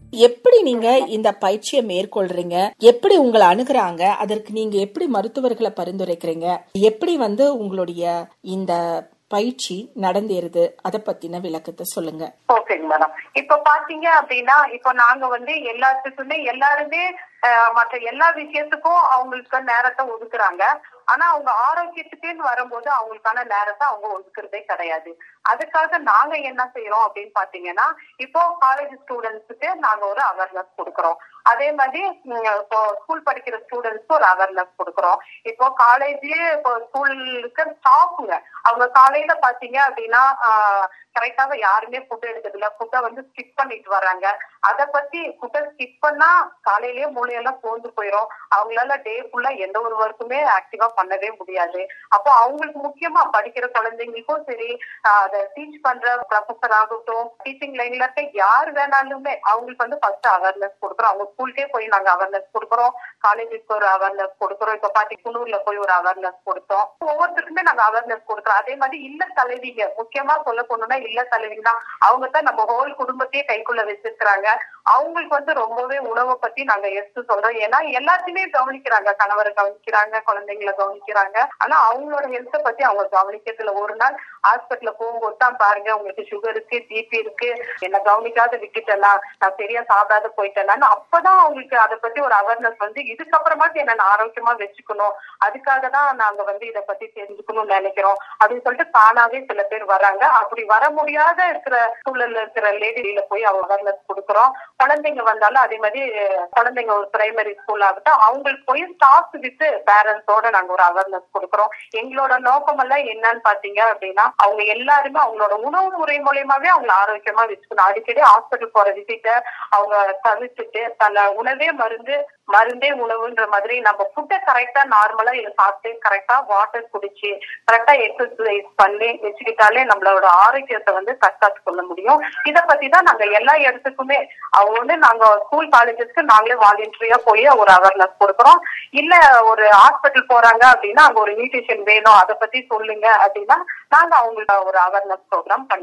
எப்படி நீங்க இந்த பயிற்சியை மேற்கொள்றீங்க எப்படி உங்களை அணுகுறாங்க அதற்கு நீங்க எப்படி மருத்துவர்களை பரிந்துரைக்கிறீங்க எப்படி வந்து உங்களுடைய இந்த பயிற்சி நடந்தேறுது அத பத்தின விளக்கத்தை சொல்லுங்க ஓகேங்க மேடம் இப்ப பாத்தீங்க அப்படின்னா இப்ப நாங்க வந்து எல்லாத்துக்குமே எல்லாருமே அஹ், மற்ற எல்லா விஷயத்துக்கும் அவங்களுக்கு நேரத்தை ஒதுக்குறாங்க ஆனா அவங்க ஆரோக்கியத்துக்குன்னு வரும்போது அவங்களுக்கான நேரத்தை அவங்க ஒதுக்குறதே கிடையாது அதுக்காக நாங்க என்ன செய்யறோம் அப்படின்னு பாத்தீங்கன்னா இப்போ காலேஜ் ஸ்டூடெண்ட்ஸுக்கு நாங்க ஒரு அவேர்னஸ் கொடுக்கறோம் அதே மாதிரி உம், இப்போ ஸ்கூல் படிக்கிற ஸ்டூடெண்ட்ஸ்க்கு ஒரு அவேர்னஸ் கொடுக்கறோம் இப்போ காலேஜ் இப்போ ஸ்கூலுக்கு ஸ்டாஃபுங்க அவங்க காலையில பாத்தீங்க அப்படின்னா கரெக்டாக யாருமே ஃபுட் எடுக்கிறது இல்ல ஃபுட்டை வந்து ஸ்கிப் பண்ணிட்டு வர்றாங்க அத பத்தி ஃபுட்டை ஸ்கிப் பண்ணா காலையிலேயே மூளையெல்லாம் போந்து போயிடும் அவங்களால டே ஃபுல்லா எந்த ஒரு ஒர்க்குமே ஆக்டிவா பண்ணவே முடியாது அப்போ அவங்களுக்கு முக்கியமா படிக்கிற குழந்தைங்களுக்கும் சரி ஆஹ் அதை டீச் பண்ற ப்ரொஃபஸர் ஆகட்டும் டீச்சிங் லைன்ல இருக்க யார் வேணாலுமே அவங்களுக்கு வந்து ஃபர்ஸ்ட் அவேர்னஸ் கொடுக்குறோம் அவங்க ஸ்கூலுக்கே போய் நாங்க அவேர்னஸ் கொடுக்குறோம் காலேஜுக்கு ஒரு அவேர்னஸ் கொடுக்குறோம் இப்ப பாத்தி குன்னூர்ல போய் ஒரு அவேர்னஸ் கொடுத்தோம் ஒவ்வொருத்தருக்குமே நாங்க அவேர்னஸ் கொடுக்குறோம் அதே மாதிரி இல்ல தலைவிங்க முக்கியமா சொல்ல போனோம்னா இல்ல தலைவிங்க தான் அவங்க தான் நம்ம ஹோல் குடும்பத்தையே கைக்குள்ள வச்சிருக்கிறாங்க அவங்களுக்கு வந்து ரொம்பவே உணவை பத்தி நாங்க எடுத்து சொல்றோம் ஏன்னா எல்லாத்தையுமே கவனிக்கிறாங்க கணவரை கவனிக்கிறாங்க குழந்தைங்களை கவனிக்கிறாங்க ஆனா அவங்களோட ஹெல்த்தை பத்தி அவங்க கவனிக்கிறதுல ஒரு நாள் ஹாஸ்பிட்டல்ல போகும்போது தான் பாருங்க உங்களுக்கு சுகர் இருக்கு பிபி இருக்கு என்ன கவனிக்காத விட்டுட்டேனா நான் சரியா சாப்பிடாத போயிட்டேனான்னு அப்பதான் அவங்களுக்கு அதை பத்தி ஒரு அவேர்னஸ் வந்து இதுக்கப்புறமாட்டு என்ன நான் ஆரோக்கியமா வச்சுக்கணும் அதுக்காக தான் நாங்க வந்து இதை பத்தி தெரிஞ்சுக்கணும்னு நினைக்கிறோம் அப்படின்னு சொல்லிட்டு தானாவே சில பேர் வராங்க அப்படி வர முடியாத இருக்கிற சூழல்ல இருக்கிற லேடியில போய் அவங்க அவேர்னஸ் கொடுக்குறோம் குழந்தைங்க வந்தாலும் அதே மாதிரி குழந்தைங்க ஒரு பிரைமரி ஸ்கூல் ஆகட்டும் அவங்களுக்கு போய் ஸ்டாஃப் வித்து பேரண்ட்ஸோட நாங்க ஒரு அவேர்னஸ் கொடுக்குறோம் எங்களோட நோக்கம் எல்லாம் என்னன்னு பாத்தீங்க அப்படின்னா அவங்க எல்லாருமே அவங்களோட உணவு முறை மூலியமாவே அவங்கள ஆரோக்கியமா வச்சுக்கணும் அடிக்கடி ஹாஸ்பிட்டல் போற விசிட்ட அவங்க தவிர்த்துட்டு தன்னை உணவே மருந்து மருந்தே உணவுன்ற மாதிரி நம்ம ஃபுட்டை கரெக்டா நார்மலா இதை சாப்பிட்டு கரெக்டா வாட்டர் குடிச்சு கரெக்டா எக்ஸசைஸ் பண்ணி வச்சுக்கிட்டாலே நம்மளோட ஆரோக்கியத்தை வந்து தற்காத்து கொள்ள முடியும் இத பத்தி தான் நாங்க எல்லா இடத்துக்குமே அவங்க வந்து நாங்க ஸ்கூல் காலேஜஸ்க்கு நாங்களே வாலண்டியரியா போய் ஒரு அவேர்னஸ் கொடுக்குறோம் இல்ல ஒரு ஹாஸ்பிட்டல் போறாங்க அப்படின்னா அங்க ஒரு நியூட்ரிஷன் வேணும் அதை பத்தி சொல்லுங்க அப்படின்னா நாங்க அவங்களுக்கு ஒரு அவேர்னஸ் ப்ரோக்ராம் பண்ணி